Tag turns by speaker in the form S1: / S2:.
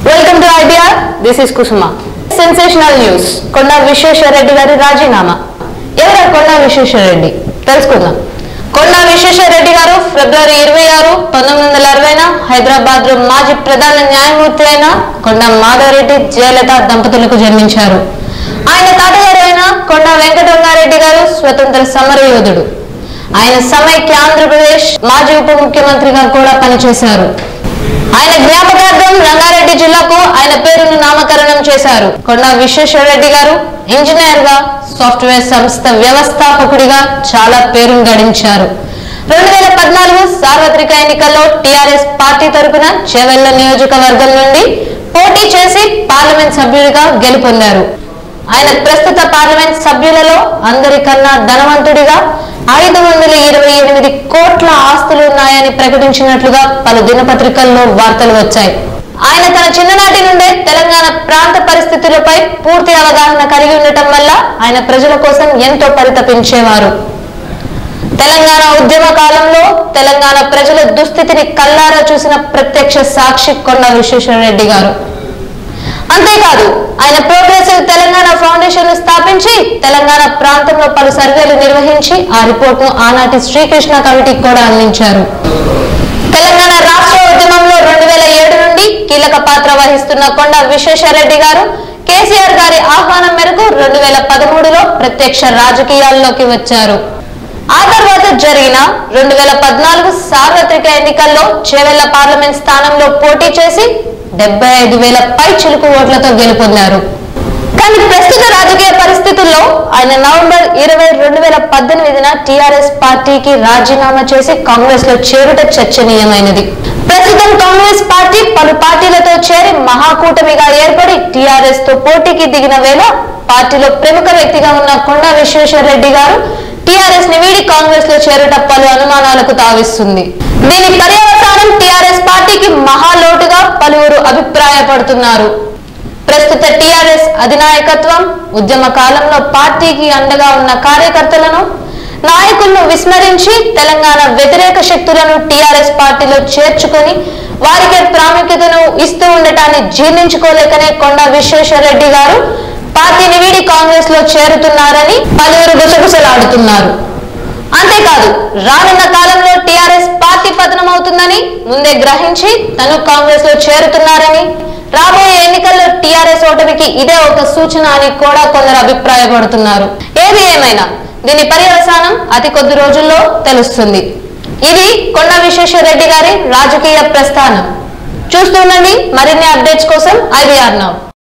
S1: welcome to IBR this is Kusuma sensational news Konda Vishweshwar Reddy గారి రాజీనామా ఎవరా కొండ విశ్వేశ్వరరెడ్డి తెలుసుకుందాం కొండ విశ్వేశ్వరరెడ్డి గారు ఫిబ్రవరి ఇరవై ఆరు పంతొమ్మిది వందల అరవైన హైదరాబాద్ లో మాజీ ప్రధాన న్యాయమూర్తి అయిన కొండ మాధవరెడ్డి జయలలిత దంపతులకు జన్మించారు ఆయన తాతగారు అయిన కొండ వెంకటరంగారెడ్డి గారు స్వతంత్ర సమరయోధుడు ఆయన సమైక్య ఆంధ్రప్రదేశ్ మాజీ ఉప ముఖ్యమంత్రిగా కూడా పనిచేశారు ఆయన జ్ఞాపకార్థం రంగారెడ్డి జిల్లాకు ఆయన పేరును నామకరణం చేశారు కొండ విశ్వేశ్వరరెడ్డి గారు ఇంజనీర్ గా సాఫ్ట్వేర్ సంస్థ వ్యవస్థాపకుడిగా చాలా పేరును గడించారు రెండు వేల పద్నాలుగు సార్వత్రిక ఎన్నికల్లో టిఆర్ఎస్ పార్టీ తరపున చెవెళ్ల నియోజకవర్గం నుండి పోటీ చేసి పార్లమెంట్ సభ్యుడిగా గెలుపొందారు ఆయన ప్రస్తుత పార్లమెంట్ సభ్యులలో అందరికన్నా ధనవంతుడిగా ఐదు వందల ఇరవై ఎనిమిది కోట్ల ఆస్తులు ఉన్నాయని ప్రకటించినట్లుగా పలు దినపత్రికల్లో వార్తలు వచ్చాయి ఆయన తన చిన్ననాటి నుండే తెలంగాణ ప్రాంత పరిస్థితులపై పూర్తి అవగాహన కలిగి ఉండటం వల్ల ఆయన ప్రజల కోసం ఎంతో పరితపించేవారు తెలంగాణ ఉద్యమ కాలంలో తెలంగాణ ప్రజల దుస్థితిని కల్లారా చూసిన ప్రత్యక్ష సాక్షి కొండ విశ్వేశ్వరరెడ్డి గారు అంతేకాదు ఆయన ప్రోగ్రెసివ్ తెలంగాణ ఫౌండేషన్ ను స్థాపించి తెలంగాణ ప్రాంతంలో పలు సర్వేలు నిర్వహించి ఆ రిపోర్ట్ ను ఆనాటి శ్రీకృష్ణ కమిటీకి కూడా అందించారు తెలంగాణ రాష్ట్ర ఉద్యమంలో రెండు వేల ఏడు నుండి కీలక పాత్ర వహిస్తున్న కొండ విశ్వేశ్వరరెడ్డి గారు కేసీఆర్ గారి ఆహ్వానం మేరకు రెండు వేల పదమూడులో ప్రత్యక్ష రాజకీయాల్లోకి వచ్చారు ఆ తర్వాత జరిగిన రెండు వేల పద్నాలుగు సార్వత్రిక ఎన్నికల్లో చేవెళ్ల పార్లమెంట్ స్థానంలో పోటీ చేసి డెబ్బై ఐదు వేల పై చిలుకు ఓట్లతో గెలుపొందారు కానీ ప్రస్తుత రాజకీయ పరిస్థితుల్లో ఆయన నవంబర్ ఇరవై రెండు వేల పద్దెనిమిదిన టిఆర్ఎస్ పార్టీకి రాజీనామా చేసి కాంగ్రెస్ లో చేరుట చర్చనీయమైనది ప్రస్తుతం కాంగ్రెస్ పార్టీ పలు పార్టీలతో చేరి మహాకూటమిగా ఏర్పడి టిఆర్ఎస్ తో పోటీకి దిగిన వేళ పార్టీలో ప్రముఖ వ్యక్తిగా ఉన్న కొండా విశ్వేశ్వరరెడ్డి గారు టిఆర్ఎస్ ని వీడి కాంగ్రెస్ లో చేరుట పలు అనుమానాలకు తావిస్తుంది దీని పర్యవసానం టిఆర్ఎస్ పార్టీకి మహాలోటుగా పలువురు అభిప్రాయపడుతున్నారు ప్రస్తుత టిఆర్ఎస్ అధినాయకత్వం ఉద్యమ కాలంలో పార్టీకి అండగా ఉన్న కార్యకర్తలను నాయకులను విస్మరించి తెలంగాణ వ్యతిరేక శక్తులను టిఆర్ఎస్ పార్టీలో చేర్చుకొని వారికే ప్రాముఖ్యతను ఇస్తూ ఉండటాన్ని జీర్ణించుకోలేకనే కొండ విశ్వేశ్వరరెడ్డి గారు పార్టీని వీడి కాంగ్రెస్ లో చేరుతున్నారని పలువురు గుసగుసలాడుతున్నారు అంతేకాదు రానున్న కాలంలో టిఆర్ఎస్ పార్టీ పతనం అవుతుందని ముందే గ్రహించి తను కాంగ్రెస్ లో చేరుతున్నారని రాబోయే ఎన్నికల్లో టిఆర్ఎస్ ఓటమికి ఇదే ఒక సూచన అని కూడా కొందరు అభిప్రాయపడుతున్నారు ఏది ఏమైనా దీని పర్యవసానం అతి కొద్ది రోజుల్లో తెలుస్తుంది ఇది కొండ విశ్వేశ్వరరెడ్డి గారి రాజకీయ ప్రస్థానం చూస్తుండండి మరిన్ని అప్డేట్స్ కోసం ఐవీఆర్ నౌ